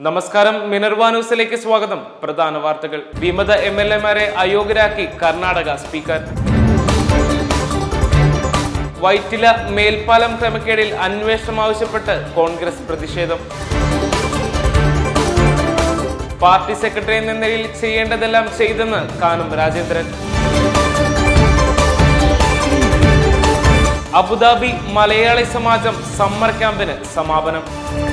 നമസ്കാരം മിനർവ ന്യൂസിലേക്ക് സ്വാഗതം പ്രധാന വാർത്തകൾ വിമത എം എൽ എമാരെ അയോഗ്യരാക്കി കർണാടക സ്പീക്കർ വൈറ്റില മേൽപ്പാലം ക്രമക്കേടിൽ അന്വേഷണം ആവശ്യപ്പെട്ട് കോൺഗ്രസ് പ്രതിഷേധം പാർട്ടി സെക്രട്ടറി എന്ന നിലയിൽ ചെയ്യേണ്ടതെല്ലാം ചെയ്തെന്ന് കാനം രാജേന്ദ്രൻ അബുദാബി മലയാളി സമാജം സമ്മർ ക്യാമ്പിന് സമാപനം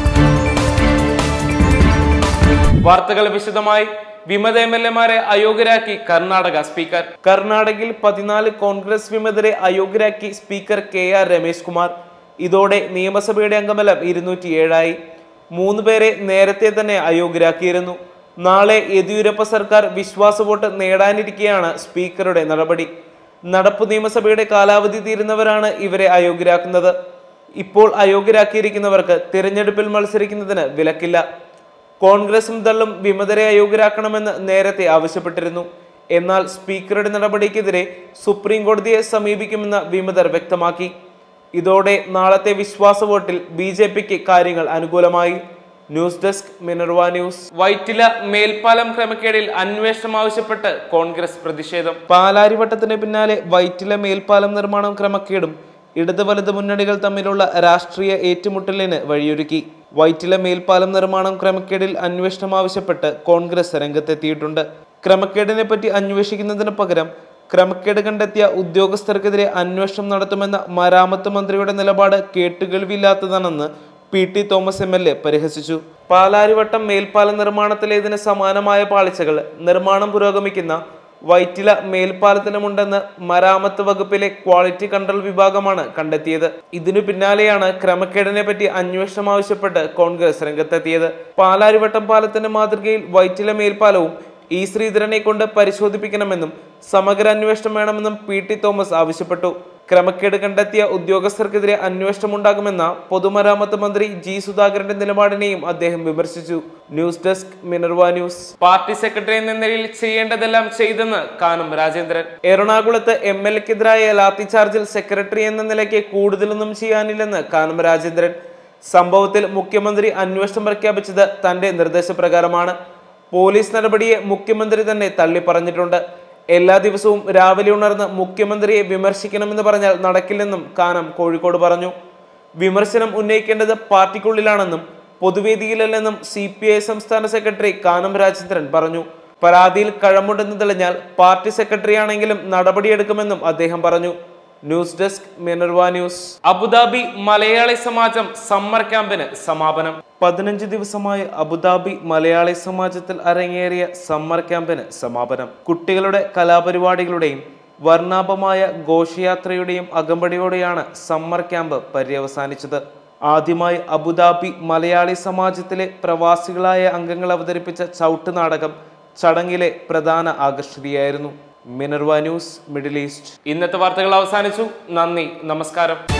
വാർത്തകൾ വിശദമായി വിമത എം എൽ എമാരെ അയോഗ്യരാക്കി കർണാടക സ്പീക്കർ കർണാടകയിൽ പതിനാല് കോൺഗ്രസ് വിമതരെ അയോഗ്യരാക്കി speaker K R Ramesh Kumar ഇതോടെ നിയമസഭയുടെ അംഗബലം ഇരുന്നൂറ്റി ഏഴായി മൂന്ന് പേരെ നേരത്തെ തന്നെ അയോഗ്യരാക്കിയിരുന്നു നാളെ യെദ്യൂരപ്പ സർക്കാർ വിശ്വാസ വോട്ട് നേടാനിരിക്കെയാണ് സ്പീക്കറുടെ നടപടി നടപ്പു നിയമസഭയുടെ കാലാവധി തീരുന്നവരാണ് ഇവരെ അയോഗ്യരാക്കുന്നത് ഇപ്പോൾ അയോഗ്യരാക്കിയിരിക്കുന്നവർക്ക് തിരഞ്ഞെടുപ്പിൽ മത്സരിക്കുന്നതിന് വിലക്കില്ല കോൺഗ്രസും ദളും വിമതരെ അയോഗ്യരാക്കണമെന്ന് നേരത്തെ ആവശ്യപ്പെട്ടിരുന്നു എന്നാൽ സ്പീക്കറുടെ നടപടിക്കെതിരെ സുപ്രീം കോടതിയെ സമീപിക്കുമെന്ന് വിമതർ വ്യക്തമാക്കി ഇതോടെ നാളത്തെ വിശ്വാസ വോട്ടിൽ ബി ജെ പിക്ക് കാര്യങ്ങൾ അനുകൂലമായി news desk Minerva news Vyttila മേൽപ്പാലം ക്രമക്കേടിൽ അന്വേഷണം ആവശ്യപ്പെട്ട് കോൺഗ്രസ് പ്രതിഷേധം പാലാരിവട്ടത്തിന് പിന്നാലെ വൈറ്റില മേൽപ്പാലം നിർമ്മാണം ക്രമക്കേടും ഇടത് വലത് മുന്നണികൾ തമ്മിലുള്ള രാഷ്ട്രീയ ഏറ്റുമുട്ടലിന് വഴിയൊരുക്കി വൈറ്റില മേൽപ്പാലം നിർമ്മാണം ക്രമക്കേടിൽ അന്വേഷണം ആവശ്യപ്പെട്ട് കോൺഗ്രസ് രംഗത്തെത്തിയിട്ടുണ്ട് ക്രമക്കേടിനെ പറ്റി അന്വേഷിക്കുന്നതിന് പകരം ക്രമക്കേട് കണ്ടെത്തിയ ഉദ്യോഗസ്ഥർക്കെതിരെ അന്വേഷണം നടത്തുമെന്ന മരാമത്ത് മന്ത്രിയുടെ നിലപാട് കേട്ടുകേൾവിയില്ലാത്തതാണെന്ന് P T Thomas M L A പരിഹസിച്ചു പാലാരിവട്ടം മേൽപ്പാല നിർമ്മാണത്തിലേതിന് സമാനമായ പാളിച്ചകൾ നിർമ്മാണം പുരോഗമിക്കുന്ന വൈറ്റില മേൽപ്പാലത്തിനുമുണ്ടെന്ന് മരാമത്ത് വകുപ്പിലെ ക്വാളിറ്റി കൺട്രോൾ വിഭാഗമാണ് കണ്ടെത്തിയത് ഇതിനു പിന്നാലെയാണ് ക്രമക്കേടിനെ പറ്റി അന്വേഷണം ആവശ്യപ്പെട്ട് കോൺഗ്രസ് രംഗത്തെത്തിയത് പാലാരിവട്ടം പാലത്തിന്റെ മാതൃകയിൽ വൈറ്റില മേൽപ്പാലവും ഇ ശ്രീധരനെ കൊണ്ട് പരിശോധിപ്പിക്കണമെന്നും സമഗ്ര അന്വേഷണം വേണമെന്നും പി ടി തോമസ് ആവശ്യപ്പെട്ടു ക്രമക്കേട് കണ്ടെത്തിയ ഉദ്യോഗസ്ഥർക്കെതിരെ അന്വേഷണമുണ്ടാകുമെന്ന പൊതുമരാമത്ത് മന്ത്രി ജി സുധാകരന്റെ നിലപാടിനെയും അദ്ദേഹം വിമർശിച്ചു news desk Minerva news party secretary എന്ന നിലയിൽ ചെയ്യേണ്ടതെല്ലാം ചെയ്തെന്ന് കാനം രാജേന്ദ്രൻ എറണാകുളത്ത് എം എൽ എക്കെതിരായ ലാത്തിചാർജിൽ സെക്രട്ടറി എന്ന നിലയ്ക്ക് കൂടുതലൊന്നും ചെയ്യാനില്ലെന്ന് കാനം രാജേന്ദ്രൻ സംഭവത്തിൽ മുഖ്യമന്ത്രി അന്വേഷണം പ്രഖ്യാപിച്ചത് തന്റെ നിർദ്ദേശപ്രകാരമാണ് പോലീസ് നടപടിയെ മുഖ്യമന്ത്രി തന്നെ തള്ളി പറഞ്ഞിട്ടുണ്ട് എല്ലാ ദിവസവും രാവിലെ ഉണർന്ന് മുഖ്യമന്ത്രിയെ വിമർശിക്കണമെന്ന് പറഞ്ഞാൽ നടക്കില്ലെന്നും കാനം കോഴിക്കോട് പറഞ്ഞു വിമർശനം ഉന്നയിക്കേണ്ടത് പാർട്ടിക്കുള്ളിലാണെന്നും പൊതുവേദിയിലല്ലെന്നും സി പി ഐ സംസ്ഥാന സെക്രട്ടറി കാനം രാജേന്ദ്രൻ പറഞ്ഞു പരാതിയിൽ കഴമുണ്ടെന്ന് തെളിഞ്ഞാൽ പാർട്ടി സെക്രട്ടറി ആണെങ്കിലും നടപടിയെടുക്കുമെന്നും അദ്ദേഹം പറഞ്ഞു news desk Minerva news Abu Dhabi Malayali Samajam summer ക്യാമ്പിന് സമാപനം പതിനഞ്ച് ദിവസമായി അബുദാബി മലയാളി സമാജത്തിൽ അരങ്ങേറിയ സമ്മർ ക്യാമ്പിന് സമാപനം കുട്ടികളുടെ കലാപരിപാടികളുടെയും വർണ്ണാഭമായ ഘോഷയാത്രയുടെയും അകമ്പടിയോടെയാണ് സമ്മർ ക്യാമ്പ് പര്യവസാനിച്ചത് ആദ്യമായി അബുദാബി മലയാളി സമാജത്തിലെ പ്രവാസികളായ അംഗങ്ങൾ അവതരിപ്പിച്ച ചവിട്ട് നാടകം ചടങ്ങിലെ പ്രധാന ആകർഷതിയായിരുന്നു മിനർവ ന്യൂസ് മിഡിൽ ഈസ്റ്റ് ഇന്നത്തെ വാർത്തകൾ അവസാനിച്ചു നന്ദി നമസ്കാരം